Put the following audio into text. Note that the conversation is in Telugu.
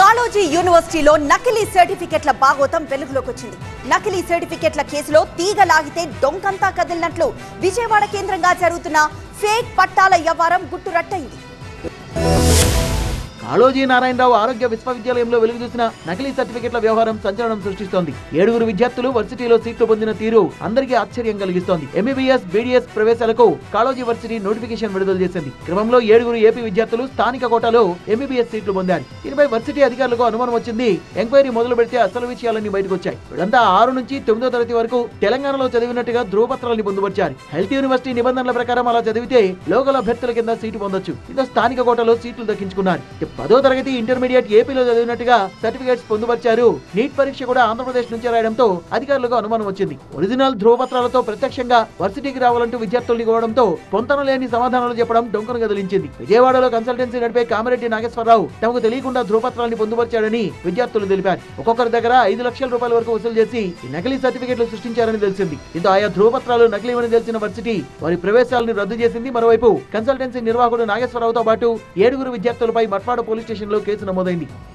కాళోజీ యూనివర్సిటీలో నకిలీ సర్టిఫికెట్ల బాగోతం వెలుగులోకి వచ్చింది నకిలీ సర్టిఫికెట్ల కేసులో తీగ లాగితే డొంకంతా కదిలినట్లు విజయవాడ కేంద్రంగా జరుగుతున్న ఫేక్ పట్టాల వ్యవహారం గుట్టురట్టయింది కాళోజీ నారాయణరావు ఆరోగ్య విశ్వవిద్యాలయంలో వెలుగు చూసిన నకిలీ సర్టిఫికెట్ల వ్యవహారం సంచలనం సృష్టిస్తోంది ఏడుగురు విద్యార్థులు వర్సిటీలో సీట్లు పొందిన తీరు అందరికీ ఆశ్చర్యం కలిగిస్తోంది ఎంబీబీఎస్ బీడీఎస్ ప్రవేశాలకు కాళోజీ వర్సిటీ నోటిఫికేషన్ విడుదల చేసింది క్రమంలో ఏడుగురు ఏపీ విద్యార్థులు స్థానిక కోటాలో ఎంబీబీఎస్ సీట్లు పొందారు దీనిపై వర్సిటీ అధికారులకు అనుమానం వచ్చింది ఎంక్వైరీ మొదలు పెడితే అసలు విషయాలన్నీ బయటకు వచ్చాయి వీళ్ళంతా ఆరు నుంచి తొమ్మిదో తరగతి వరకు తెలంగాణలో చదివినట్టుగా ధృవపత్రాన్ని పొందుపరిచారు హెల్త్ యూనివర్సిటీ నిబంధనల ప్రకారం అలా చదివితే లోకల్ అభ్యర్థుల కింద సీటు పొందొచ్చు దీంతో స్థానిక కోటలో సీట్లు దక్కించుకున్నారు ఇక పదో తరగతి ఇంటర్మీడియట్ ఏపీలో చదివినట్టుగా సర్టిఫికేట్స్ పొందుపరిచారు నీట్ పరీక్ష కూడా ఆంధ్రప్రదేశ్ నుంచి రాయడంతో అధికారులకు అనుమానం వచ్చింది ఒరిజినల్ ధృవపత్రాలతో ప్రత్యక్షంగా వర్సిటీకి రావాలంటూ విద్యార్థుల్ని కోవడంతో పొంతన లేని సమాధానాలు చెప్పడం డొంకను కదిలించింది విజయవాడలో కన్సల్టెన్సీ నడిపే కామిరెడ్డి నాగేశ్వరరావు తమకు తెలియకుండా ధృవపత్రాన్ని పొందుపరిచాడని విద్యార్థులు తెలిపారు ఒక్కొక్కరి దగ్గర ఐదు లక్షల రూపాయల వరకు వసూలు చేసి ఈ నకిలీ సర్టిఫికెట్లు సృష్టించారని తెలిసింది దీంతో ఆయా ధృవపత్రాలు నకిలీవని తెలిసిన వర్సిటీ వారి ప్రవేశాలను రద్దు చేసింది మరోవైపు కన్సల్టెన్సీ నిర్వాహకుడు నాగేశ్వరరావుతో పాటు ఏడుగురు విద్యార్థులపై మట్వాడ పోలీస్ స్టేషన్ లో కేసు నమోదైంది